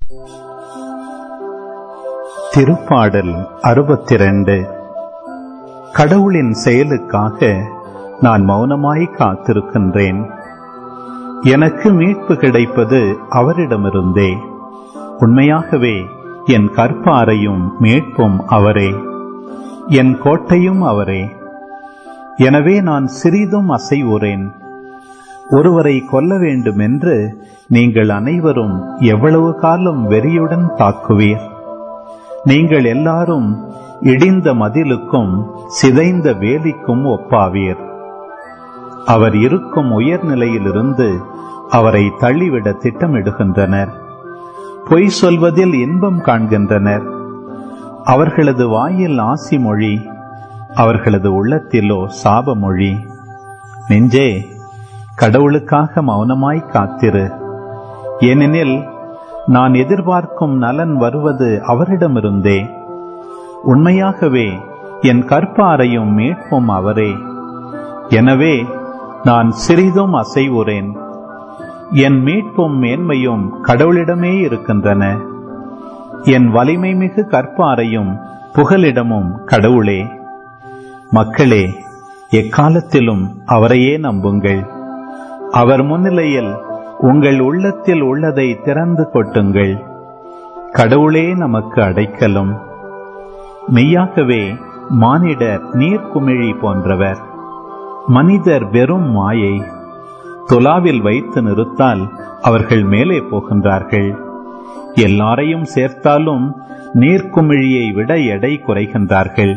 திருப்பாடல் அறுபத்திரண்டு கடவுளின் செயலுக்காக நான் மௌனமாய் காத்திருக்கின்றேன் எனக்கு மீட்பு கிடைப்பது அவரிடமிருந்தே உண்மையாகவே என் கற்பாரையும் மீட்பும் அவரே என் கோட்டையும் அவரே எனவே நான் சிறிதும் அசைவுறேன் ஒருவரை கொல்ல வேண்டுமென்று நீங்கள் அனைவரும் எவ்வளவு காலம் வெறியுடன் தாக்குவீர் நீங்கள் எல்லாரும் இடிந்த மதிலுக்கும் சிதைந்த வேலிக்கும் ஒப்பாவீர் அவர் இருக்கும் உயர்நிலையிலிருந்து அவரை தள்ளிவிட திட்டமிடுகின்றனர் பொய் சொல்வதில் இன்பம் காண்கின்றனர் அவர்களது வாயில் ஆசி மொழி அவர்களது உள்ளத்திலோ சாப மொழி நெஞ்சே கடவுளுக்காக மௌனமாய் காத்திரு ஏனெனில் நான் எதிர்பார்க்கும் நலன் வருவது அவரிடமிருந்தே உண்மையாகவே என் கற்பாரையும் மீட்பும் அவரே எனவே நான் சிறிதும் அசைவுறேன் என் மீட்பும் மேன்மையும் கடவுளிடமே இருக்கின்றன என் வலிமை மிகு கற்பாரையும் புகலிடமும் கடவுளே மக்களே எக்காலத்திலும் அவரையே நம்புங்கள் அவர் முன்னிலையில் உங்கள் உள்ளத்தில் உள்ளதை திறந்து கொட்டுங்கள் கடவுளே நமக்கு அடைக்கலும் மெய்யாகவே மானிடர் நீர்க்குமிழி போன்றவர் மனிதர் வெறும் மாயை துலாவில் வைத்து நிறுத்தால் அவர்கள் மேலே போகின்றார்கள் எல்லாரையும் சேர்த்தாலும் நீர்க்குமிழியை விட எடை குறைகின்றார்கள்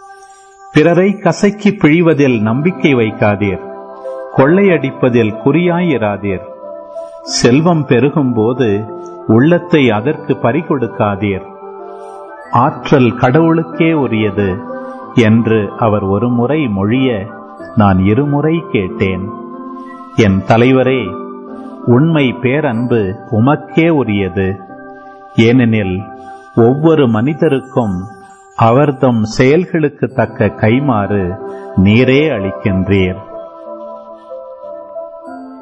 பிறரை கசக்கி பிழிவதில் நம்பிக்கை வைக்காதீர் கொள்ளையடிப்பதில் குறியாயிராதீர் செல்வம் பெருகும் போது உள்ளத்தை அதற்கு பறிகொடுக்காதீர் ஆற்றல் கடவுளுக்கே உரியது என்று அவர் ஒரு முறை மொழிய நான் இருமுறை கேட்டேன் என் தலைவரே உண்மை பேரன்பு உமக்கே உரியது ஏனெனில் ஒவ்வொரு மனிதருக்கும் அவர்தம் செயல்களுக்கு தக்க கைமாறு நீரே அளிக்கின்றீர்